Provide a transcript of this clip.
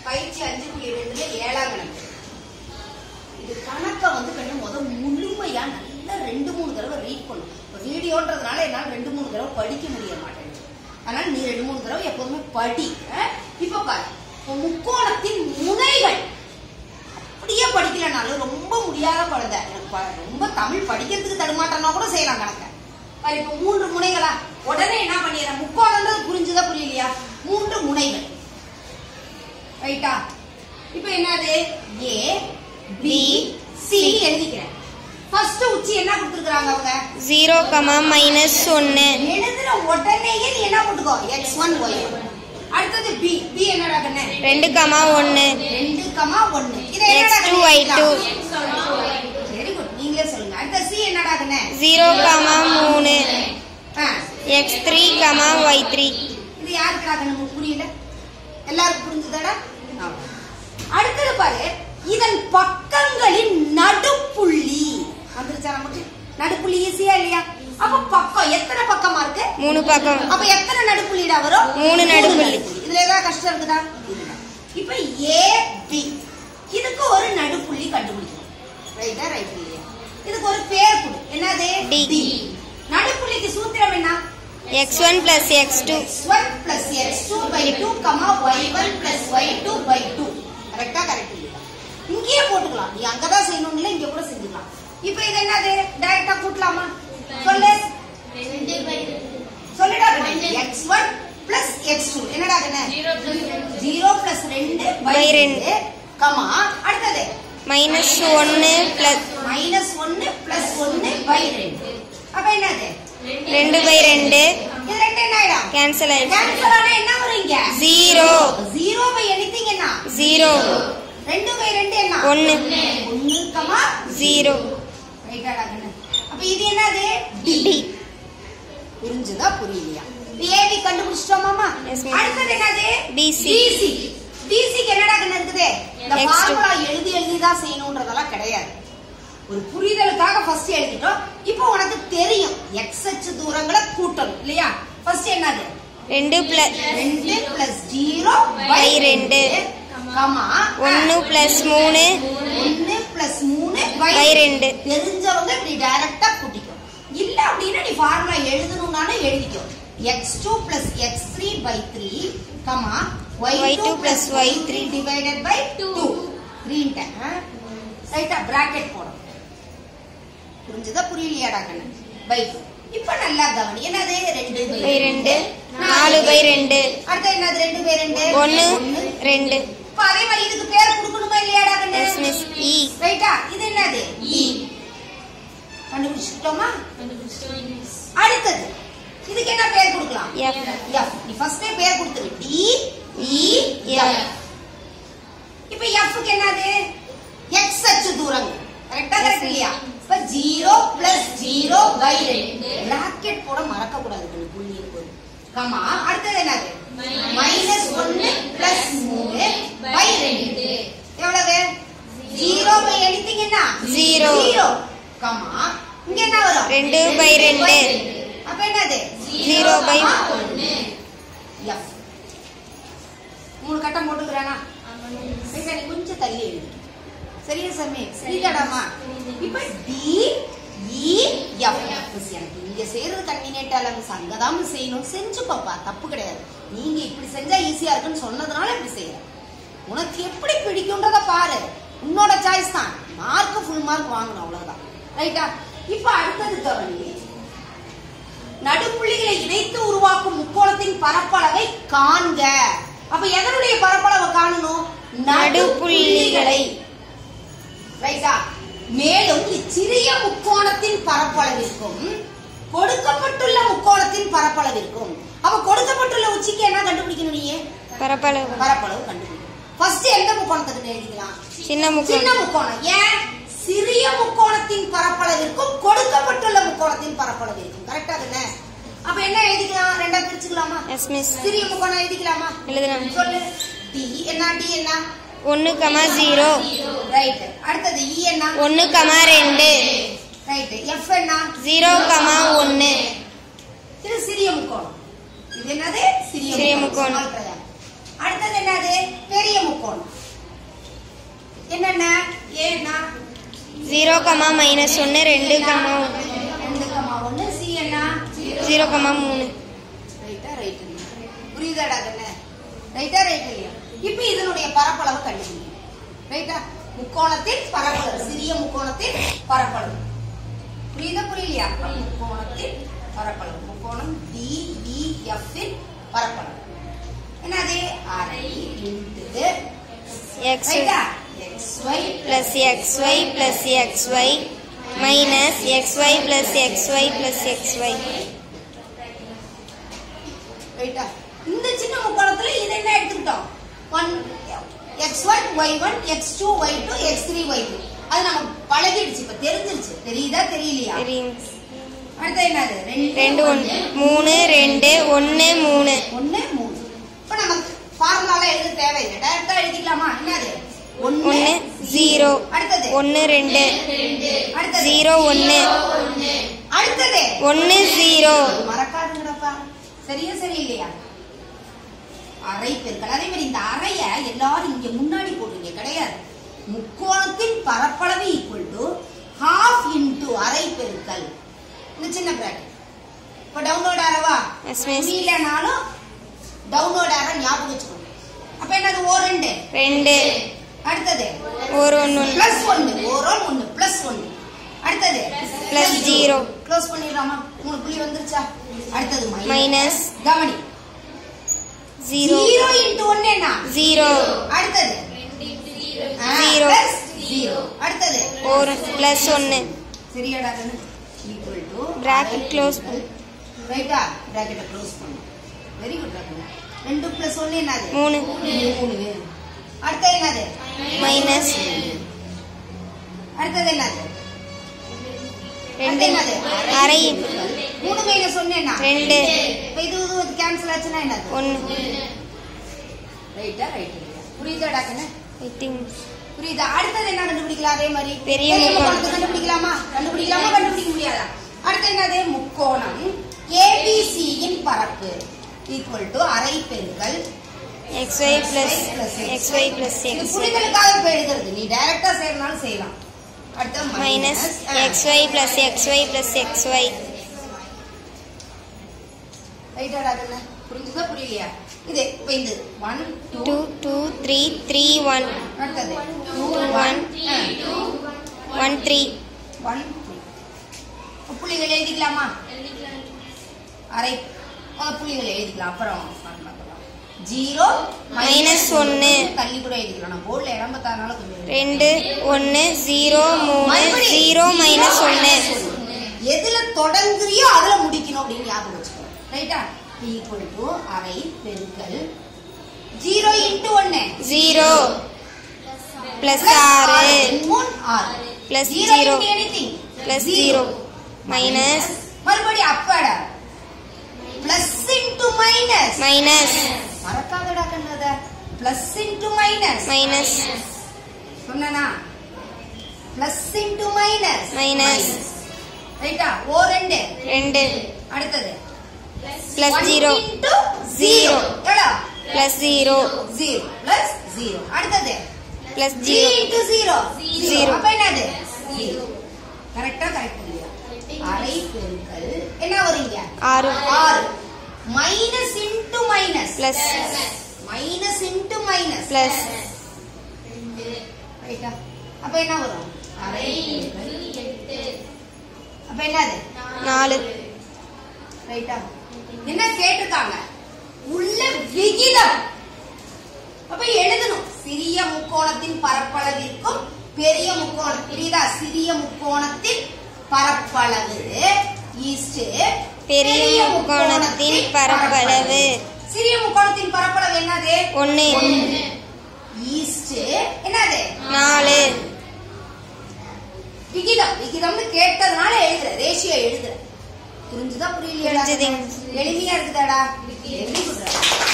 பயிற்சி அஞ்சு புள்ளி ரெண்டுல ஏழாம் கணக்கு இது கணக்கை வந்து கண்ணு முத முழுமையா நல்லா ரெண்டு மூணு தடவை ரீட் பண்ணும் இப்போ வீடியோன்றதுனால என்னால் ரெண்டு மூணு தடவை படிக்க முடிய மாட்டேங்குது அதனால நீ ரெண்டு மூணு தடவை எப்போதுமே படி அஹ்? இப்ப பாரு இப்போ முக்கோணத்தின் முனைகள் அப்படியே படிக்கலனாலும் ரொம்ப முடியாத குழந்தை எனக்கு ப- ரொம்ப தமிழ் படிக்கிறதுக்கு தடுமாட்டம்னா கூட செய்யலாம் கணக்க பாரு இப்போ மூன்று முனைகளா உடனே என்ன பண்ணிடுறேன் முக்கோணம்ன்றது புரிஞ்சுதா புரியலையா மூன்று முனைகள் ரைட்டா இப்போ என்னது ஏ பி சி எழுதிக்கிறேன் ஃபர்ஸ்ட் உச்சி என்ன கொடுத்துருக்காங்க அவங்க ஜீரோ கமா மைனஸ் ஒன்று எழுதுற உடனேயே நீ என்ன போட்டுக்கோ எக்ஸ் ஒன் ஒய் அடுத்தது பி பி என்னடா கண்ணு ரெண்டு கமா ஒன்று ரெண்டு கமா ஒன்னு இதை X என்னடா two, Y two. Very good நீங்களே சொல்லுங்க அடுத்த சி என்னடா கண்ணு ஜீரோ கமா மூணு ஆ, X three comma Y three இது யாருக்குடா கண்ணு உங்களுக்கு புரியல எல்லாருக்கும் புரிஞ்சுதாடா ஆமா. அடுத்தது பாரு இதன் பக்கங்களின் நடுப்புள்ளி வந்துருச்சா நமக்கு நடுப்புள்ளி ஈஸியா இல்லையா அப்ப பக்கம் எத்தனை பக்கமா இருக்கு மூணு பக்கம் அப்ப எத்தனை நடுப்புள்ளிடா வரும் மூணு நடுப்புள்ளி. இதுல ஏதாவது கஷ்டம் இருக்குதா இல்ல இப்ப ஏ பி இதுக்கு ஒரு நடுப்புள்ளி கண்டுபிடிக்கணும் ரைட்டா ரைட் இல்லையா இதுக்கு ஒரு பேர் கொடு என்னது D. நடுப்புள்ளிக்கு சூத்திரம் என்ன X one plus X two x1 plus x2 by 2, comma y1 plus y2 by 2. கரெக்டா கரெக்ட் இல்லையா இங்கேயே போட்டுக்கலாம் நீ அங்கதான் செய்யணும் இல்ல இங்க கூட செஞ்சுக்கலாம் இப்போ இது என்னது டைரக்டா கூட்டலாமா சொல்லு சொல்லுடா x1 plus x2 என்னடா கண்ணு 0 plus 2 by By 2 ரெண்டு. கமா அடுத்தது மைனஸ் ஒன்று பிளஸ் மைனஸ் ஒன்னு பிளஸ் ஒன்னு பை ரெண்டு அப்ப என்னது ரெண்டு பை ரெண்டு இது ரெண்டு என்ன ஆயிடும் கேன்சல் ஆயிடுச்சு கேன்சல் ஆனா என்ன வரும் இங்க ஜீரோ ஜீரோ பை எனிதிங் என்ன ஜீரோ ரெண்டு பை ரெண்டு என்ன ஒன்று ஒன்னு கமா ஜீரோ ரைட்டாடா கண்ணு அப்ப இது என்னது டி புரிஞ்சுதா புரியலையா ஏபி கண்டுபிடிச்சிட்டோமாமா Yes, ma'am. அடுத்தது என்னது BC. பிசி பிசிக்கு என்னடா கண்ணு இருக்குது இந்த X2. ஃபார்முலா எழுதி எழுதி தான் செய்யணும்ன்றதெல்லாம் கிடையாது ஒரு புரிதலுக்காக ஃபர்ஸ்ட் எழுதிட்டோம் இப்போ உனக்கு தெரியும் எக்ஸ் அச்சு தூரங்களை கூட்டணும் இல்லையா ஃபர்ஸ்ட் என்னது ரெண்டு பிளஸ் ரெண்டு பிளஸ் ஜீரோ By ரெண்டு. கமா ஒன்று பிளஸ் மூணு ஒன்னு பிளஸ் மூணு By by ரெண்டு. தெரிஞ்சவங்க இப்படி டைரக்டா கூட்டிக்கோ இல்ல அப்படின்னா நீ ஃபார்முலா எழுதணும்னாலும் எழுதிக்கோ X two plus X three by three comma Y two Y2 plus plus Y Y3 three divided by two த்ரீன்ட்ட ரைட்டா பிராக்கெட் போடும் புரிஞ்சுதா புரியலையாடா கண்ணு பை டூ இப்ப நல்லா கவனி என்னது ரெண்டு பை ரெண்டு நாலு பை ரெண்டு அடுத்து என்னது ரெண்டு பை ரெண்டு ஒன்று ரெண்டு இப்ப அதே மாதிரி இதுக்கு பேர் கொடுக்கணுமா இல்லையாடா கண்ணு எஸ் மிஸ் இ ரைட்டா இது என்னது இ கண்டுபிடிச்சிட்டோமா அடுத்தது இதுக்கு என்ன பேர் கொடுக்கலாம் எஃப் எஃப் நீ ஃபர்ஸ்டே பேர் கொடுத்துரு டி இ எஃப் இப்போ எஃப்க்கு என்னது எக்ஸ் அச்சு தூரங்கள் கரெக்டா கரெக்ட் இல்லையா இப்ப ஜீரோ பிளஸ் ஜீரோ பை ரெண்டு பிராக்கெட் போட மறக்க கூடாது கண்ணு புள்ளி போது கமா அடுத்தது என்னது மைனஸ் ஒன்னு பிளஸ் மூணு பை ரெண்டு எவ்வளவு zero by anything Zero. Zero comma இங்க என்ன வரும் ரெண்டு by ரெண்டு. அப்ப என்னது Zero by ஒன்னு எஃப் மூணு கட்டம் போட்டுக்கிறானா சரிடா, நீ கொஞ்சம் தள்ளி எழுது சரியா சாமி சரிதாடாமா இப்ப டி இ எஃப் மிஸ் எனக்கு இங்க செய்யறது கன்வீனியன்டா இல்ல மிஸ் அங்கதான் மிஸ் செய்யணும் செஞ்சு பாப்பா தப்பு கிடையாது நீங்க இப்படி செஞ்சா ஈஸியா இருக்குன்னு சொன்னதுனால இப்படி செய்யற உனக்கு எப்படி பிடிக்கும்ன்றத பாரு உன்னோட சாய்ஸ் தான் மார்க் ஃபுல் மார்க் வாங்கணும் அவ்வளவுதான் ரைட்டா இப்ப அடுத்தது கவனி நடுப்புள்ளிகளை இணைத்து உருவாக்கும் முக்கோணத்தின் பரப்பளவை காண்க அப்ப எதனுடைய பரப்பளவை காணணும் நடுப்புள்ளிகளை ரைட்டா மேலும் இச்சிறிய முக்கோணத்தின் பரப்பளவிற்கும் கொடுக்கப்பட்டுள்ள முக்கோணத்தின் பரப்பளவிற்கும் அப்ப கொடுக்கப்பட்டுள்ள உச்சிக்கு என்ன கண்டுபிடிக்கணும் நீங்க பரப்பளவு பரப்பளவு கண்டுபிடிக்கணும் ஃபர்ஸ்ட் எந்த முக்கோணத்துக்கு எழுதிக்கலாம் சின்ன சின்ன முக்கோணம் முக்கோணம் ஏன் சிறிய முக்கோணத்தின் பரப்பளவிற்கும் கொடுக்கப்பட்டுள்ள முக்கோணத்தின் பரப்பளவிற்கும் கரெக்டா தானே அப்ப என்ன எழுதிக்கலாம் ரெண்டா பிரிச்சுக்கலாமா எஸ் மிஸ் சிறிய முக்கோணம் எழுதிக்கலாமா எழுதலாம் சொல்லு டி என்ன டி என்ன ஒன்று கமா ஜீரோ ரைட் அடுத்தது இ என்ன ஒன்று கமா ரெண்டு ரைட் எஃப் என்ன ஜீரோ கமா ஒன்று இது சிறிய முக்கோணம் இது என்னது சிறிய சிறிய முக்கோணம் முக்கோணம். small triangle. அடுத்தது என்னது பெரிய முக்கோணம் முக்கோணம் என்னென்ன ஏன்னா ஜீரோ கமா மைனஸ் ஒன்று ரெண்டு கமா ரெண்டு கமா ஒன்று சி என்ன ஜீரோ கமா மூணு ரைட்டா ரைட் புரியுதாடா கண்ணு ரைட்டா ரைட் இல்லையா இப்போ இதனுடைய பரப்பளவு கண்டுபிடிக்கணும் ரைட்டா முக்கோணத்தின் பரப்பளவு சிறிய முக்கோணத்தின் பரப்பளவு புரியுதா புரியலையா முக்கோணத்தின் பரப்பளவு முக்கோணம் DEF இன் பரப்பளவு என்னது அரை இன்ட்டு எக்ஸ் ரைட்டா X Y plus X Y plus X Y minus X Y plus X Y plus X Y ரைட்டா இந்த சின்ன முக்கோணத்துல இது என்ன எடுத்துக்கிட்டோம் one X one Y one X two Y two X three Y two அது நமக்கு பழகிடுச்சு இப்ப தெரிஞ்சிருச்சு தெரியுதா தெரியலையா தெரியும் அடுத்து என்னது ரெண்டு ஒன்று மூணு ரெண்டு ஒன்று மூணு ஒண்ணு மூணு இப்ப நமக்கு ஃபார்முலால எழுத தேவையில்லை டைரக்டா எழுதிக்கலாமா என்னது ஒண்ணு ஒன்று ஜீரோ அடுத்தது ஒன்று ரெண்டு அடுத்தது ஜீரோ ஒன்று அடுத்தது ஒன்று ஜீரோ மறக்காதுங்கடப்பா சரியா சரி இல்லையா அரை பெருக்கல் அதே மாதிரி இந்த அறைய எல்லாரும் இங்க முன்னாடி போடுறீங்க கிடையாது முக்கோணத்தின் பரப்பளவு ஈக்குவல் டு ஹாஃப் இன்டு அரை பெருக்கல் இந்த சின்ன பிராக்கெட் இப்ப டவுன்லோட் ஆரவா Yes, miss. புரியலனாலும் டவுன்லோட் ஆர ஞாபகம் வச்சுக்கோங்க அப்ப என்னது ஓ ரெண்டு ரெண்டு அடுத்தது ஒரு ஒன்று ஒன்று பிளஸ் ஒன்னு ஓரோ ஒன்னு பிளஸ் ஒன்னு அடுத்தது Plus zero. க்ளோஸ் பண்ணிடலாமா மூணு புள்ளி வந்துருச்சா அடுத்தது மைனஸ் கவனி ஜீரோ ஜீரோ இன்டு ஒன்னு என்ன ஜீரோ அடுத்தது Zero. ஜீரோ அடுத்தது ஒரு ப்ளஸ் ஒன்று சரியாடா கண்ணு ஈக்குவல் டு Bracket close பண்ணு. ரைட்டா பிராக்கெட்டை க்ளோஸ் பண்ணு வெரி குட் கண்ணு ரெண்டு பிளஸ் ஒன்னு என்னது மூணு மூணு அடுத்தது என்னது மைனஸ் அடுத்தது என்னது ரெண்டு அடுத்தது என்னது அரை மூணு மைனஸ் ஒன்னு என்ன ரெண்டு இப்ப இது இது கேன்சல் ஆச்சுன்னா என்னது ஒன்று ரைட்டா ரைட் புரியுதாடா கண்ணு எயிட்டீன் புரியுதா அடுத்தது என்ன கண்டுபிடிக்கலாம் அதே மாதிரி பெரிய முக்கோணம். முக்கோணத்தை கண்டுபிடிக்கலாமா கண்டுபிடிக்கலாமா கண்டுபிடிக்க முடியாதா அடுத்து என்னது முக்கோணம் ஏபிசி இன் பரப்பு ஈக்குவல் டு அரை பெருக்கல் X Y plus X Y plus இது எக்ஸ் புரிதலுக்காக இப்ப எழுதுறது நீ டைரக்டா செய்யறனாலும் செய்யலாம் அடுத்து minus X Y plus X Y plus X Y ரைட்டாடா கண்ணு புரிஞ்சுதா புரியலையா இது இப்ப இது one two two two three three one அடுத்தது two one one three one புள்ளிகள் எழுதிக்கலாமா அரை அஹ், புள்ளிகள் எழுதிக்கலாம் அப்புறம் ஜீரோ மைனஸ் ஒண்ணு. தள்ளி கூட எழுதிக்கலாம் நான் போர்டில் இடம் பத்தாதனால கொஞ்சம் எழுதி- ரெண்டு ஒன்று ஜீரோ மூணு மறுபடியும் ஜீரோ மைனஸ் ஒன்று எதுல தொடங்குறியோ அதுல முடிக்கணும் அப்படின்னு ஞாபகம் வச்சுக்கோ ரைட்டா ஈக்குவல் டு அரை பெருக்கல் ஜீரோ இன்ட்டு ஒன்னு ஜீரோ ப்ளஸ் ஆறு மூணு ஆறு Plus zero zero. Into anything plus zero minus மறுபடியும் அப்பட பிளஸ் இன்டு மைனஸ் மைனஸ் மறக்காதடா கண்ணத பிளஸ் இன்டு மைனஸ் மைனஸ் சொன்னனா பிளஸ் இன்டு மைனஸ் Minus. ரைட்டா ஓ ரெண்டு ரெண்டு அடுத்தது plus zero into Zero. Zero எவ்வளோ plus zero zero plus zero அடுத்தது plus three zero into zero Zero. அப்ப என்னது ஜீரோ கரெக்டா கரெக்ட் இல்லையா அரை பெருக்கல் என்ன வருங்க ஆறு ஆறு minus into minus plus minus into minus plus ரைட்டா அப்ப என்ன வரும் அரை பெருக்கல். அப்ப என்னது நாலு ரைட்டா என்ன கேட்டிருக்காங்க உள்ள விகிதம் அப்ப எழுதணும் சிறிய முக்கோணத்தின் பரப்பளவிற்கும் பெரிய முக்கோணம் புரியுதா சிறிய முக்கோணத்தின் பரப்பளவு ஈஸ்ட் பெரிய முக்கோணத்தின் பரப்பளவு சிறிய முக்கோணத்தின் பரப்பளவு என்னது ஒன்று ஈஸ்ட் என்னது நாலு விகிதம் விகிதம்னு கேட்டதுனால எழுதுற ரேஷியோ எழுதுற புரிஞ்சுதா புரியலையா புரிஞ்சுதுங்க. எளிமையா இருக்குதாடா வெரி குட்